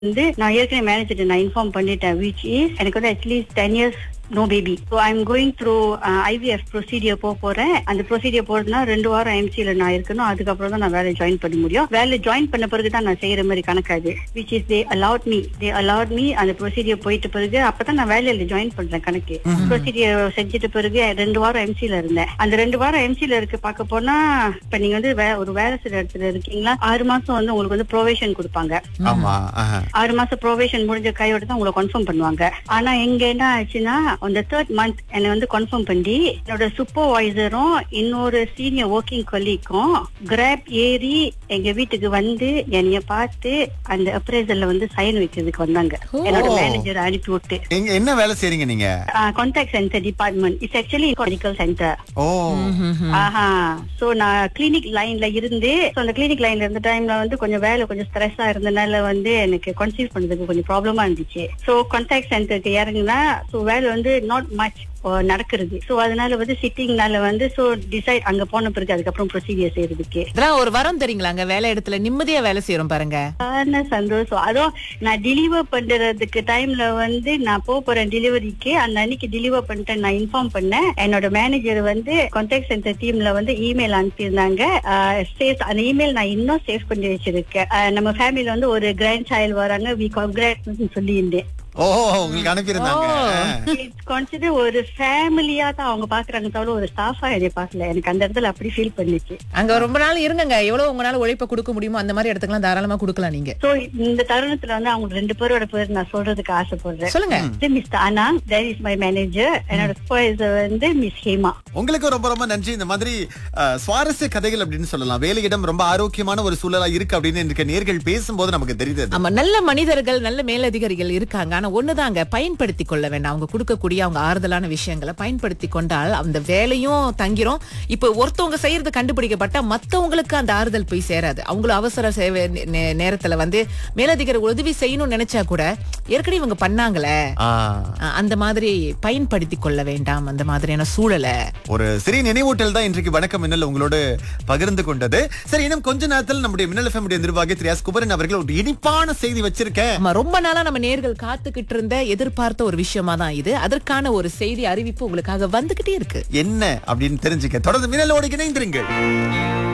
வந்து நான் ஏற்கனவே மேனேஜர் நான் இன்ஃபார்ம் பண்ணிட்டேன் விச் இஸ் எனக்கு வந்து at least ten years no baby so I am going through IVF procedure போக போறேன் அந்த ப்ரொசீடியர் போறதுனா ரெண்டு வாரம் எம்சியில் நான் இருக்கணும் அதுக்கப்புறம் தான் நான் வேலை ஜாயின் பண்ண முடியும் வேலை ஜாயின் பண்ண பிறகு தான் நான் செய்யற மாதிரி கணக்காது which is they allowed me they allowed me அந்த ப்ரொசீடியர் போயிட்ட பிறகு அப்பதான் நான் வேலையில ஜாயின் பண்றேன் கணக்கு ப்ரொசீடியர் செஞ்சுட்ட பிறகு ரெண்டு வாரம் எம்சியில் இருந்தேன் அந்த ரெண்டு வாரம் எம்சியில் இருக்கு பார்க்க போனா இப்ப நீங்க வந்து வே- ஒரு வேலை செய்யற இடத்துல இருக்கீங்களா ஆறு மாசம் வந்து உங்களுக்கு வந்து ப்ரொவேஷன் கொடுப்பாங்க ஆமா ஆஹா. ஆறு மாசம் ப்ரொவேஷன் முடிஞ்ச கையோட தான் உங்களை கன்ஃபார்ம் பண்ணுவாங்க ஆனா எங்க என்ன ஆச்சுன்னா அந்த தேர்ட் மந்த் என்னை வந்து கன்ஃபார்ம் பண்ணி என்னோட சூப்பர்வைசரும் இன்னொரு சீனியர் ஒர்க்கிங் கொல்லிக்கும் கிராப் ஏறி எங்க வீட்டுக்கு வந்து என்னைய பார்த்து அந்த அப்ரைசல்ல வந்து சைன் வைக்கிறதுக்கு வந்தாங்க என்னோட மேனேஜர் அனுப்பி விட்டு எங்க என்ன வேலை செய்றீங்க நீங்க contact center department it's actually medical center oh ஆஹா சோ நான் கிளினிக் லைன்ல இருந்து so அந்த கிளினிக் லைன்ல இருந்த டைம்ல வந்து கொஞ்சம் வேலை கொஞ்சம் ஸ்ட்ரெஸ்ஸா இருந்தனால வந்து எனக்கு கன்சீவ் பண்றதுக்கு கொஞ்சம் ப்ராப்ளமா இருந்துச்சு சோ கான்டாக்ட் சென்டருக்கு இறங்குனா சோ வேலை வந்து நாட் மச் நடக்கிறது சோ அதனால வந்து சிட்டிங்னால வந்து சோ டிசைட் அங்க போன பிறகு அதுக்கப்புறம் ப்ரொசீஜர் செய்யறதுக்கு இதெல்லாம் ஒரு வரம் தெரியுங்களா அங்க வேலை இடத்துல நிம்மதியா வேலை செய்யறோம் பாருங்க ஆன சந்தோஷம் அதுவும் நான் டெலிவர் பண்றதுக்கு டைம்ல வந்து நான் போக போறேன் டெலிவரிக்கு அந்த அன்னைக்கு டெலிவர் பண்ணிட்டேன் நான் இன்ஃபார்ம் பண்ணேன் என்னோட மேனேஜர் வந்து கான்டாக்ட் சென்டர் டீம்ல வந்து இமெயில் அனுப்பியிருந்தாங்க சேவ் அந்த இமெயில் நான் இன்னும் சேவ் பண்ணி வச்சிருக்கேன் ஆஹ் நம்ம ஃபேமிலில வந்து ஒரு கிராண்ட் சைல்டு வராங்க வி காங்கிரேட் சொல்லியிருந்தேன் ஓ உங்களுக்கு அனுப்பியிருந்தாங்க இட்ஸ் கான்சிடர் ஒரு ஃபேமிலியா தான் அவங்க பாக்குறாங்க தவிர ஒரு ஸ்டாஃபா என்னை பாக்கல எனக்கு அந்த இடத்துல அப்படி ஃபீல் பண்ணிச்சு அங்க ரொம்ப நாள் இருங்கங்க எவ்வளவு உங்களால உழைப்ப கொடுக்க முடியுமோ அந்த மாதிரி இடத்துக்குலாம் தாராளமா கொடுக்கலாம் நீங்க சோ இந்த தருணத்துல வந்து அவங்க ரெண்டு பேரோட பேர் நான் சொல்றதுக்கு ஆசைப்படுறேன் சொல்லுங்க வந்து மிஸ்டர் அனா தேர் இஸ் மை மேனேஜர் என்னோட சூப்பர்வைசர் வந்து மிஸ் ஹேமா உங்களுக்கு ரொம்ப ரொம்ப நன்றி இந்த மாதிரி அஹ், சுவாரஸ்ய கதைகள் அப்படின்னு சொல்லலாம் வேலையிடம் ரொம்ப ஆரோக்கியமான ஒரு சூழலா இருக்கு அப்படின்னு இருக்க நேர்கள் பேசும்போது நமக்கு தெரியுது அது. ஆமா நல்ல மனிதர்கள் நல்ல மேலதிகாரிகள் இருக்காங்க ஆனா ஒண்ணுதாங்க பயன்படுத்தி கொள்ள வேண்டாம் அவங்க கொடுக்கக்கூடிய அவங்க ஆறுதலான விஷயங்களை பயன்படுத்தி கொண்டால் அந்த வேலையும் தங்கிரும் இப்ப ஒருத்தவங்க செய்யறது கண்டுபிடிக்கப்பட்டா மத்தவங்களுக்கு அந்த ஆறுதல் போய் சேராது அவங்களும் அவசர சேவை நே- நே- நேரத்துல வந்து மேலதிகாரி உதவி செய்யணும்னு நினைச்சா கூட ஏற்கனவே இவங்க பண்ணாங்களே ஆ, அஹ் அந்த மாதிரி பயன்படுத்தி கொள்ள வேண்டாம் அந்த மாதிரியான சூழலை ஒரு சிறிய நினைவூட்டல் தான் இன்றைக்கு வணக்கம் மின்னல் உங்களோடு பகிர்ந்து கொண்டது சரி இன்னும் கொஞ்ச நேரத்தில் நம்முடைய மின்னல் எஃப்எம் நிர்வாகி திரு எஸ் குபரன் அவர்கள் ஒரு இனிப்பான செய்தி வச்சிருக்கேன் ஆமா ரொம்ப நாளா நம்ம நேர்கள் காத்துக்கிட்டு இருந்த எதிர்பார்த்த ஒரு விஷயமா தான் இது அதற்கான ஒரு செய்தி அறிவிப்பு உங்களுக்காக வந்துகிட்டே இருக்கு என்ன அப்படின்னு தெரிஞ்சுக்க தொடர்ந்து மின்னலோடு இணைந்திருங்கள்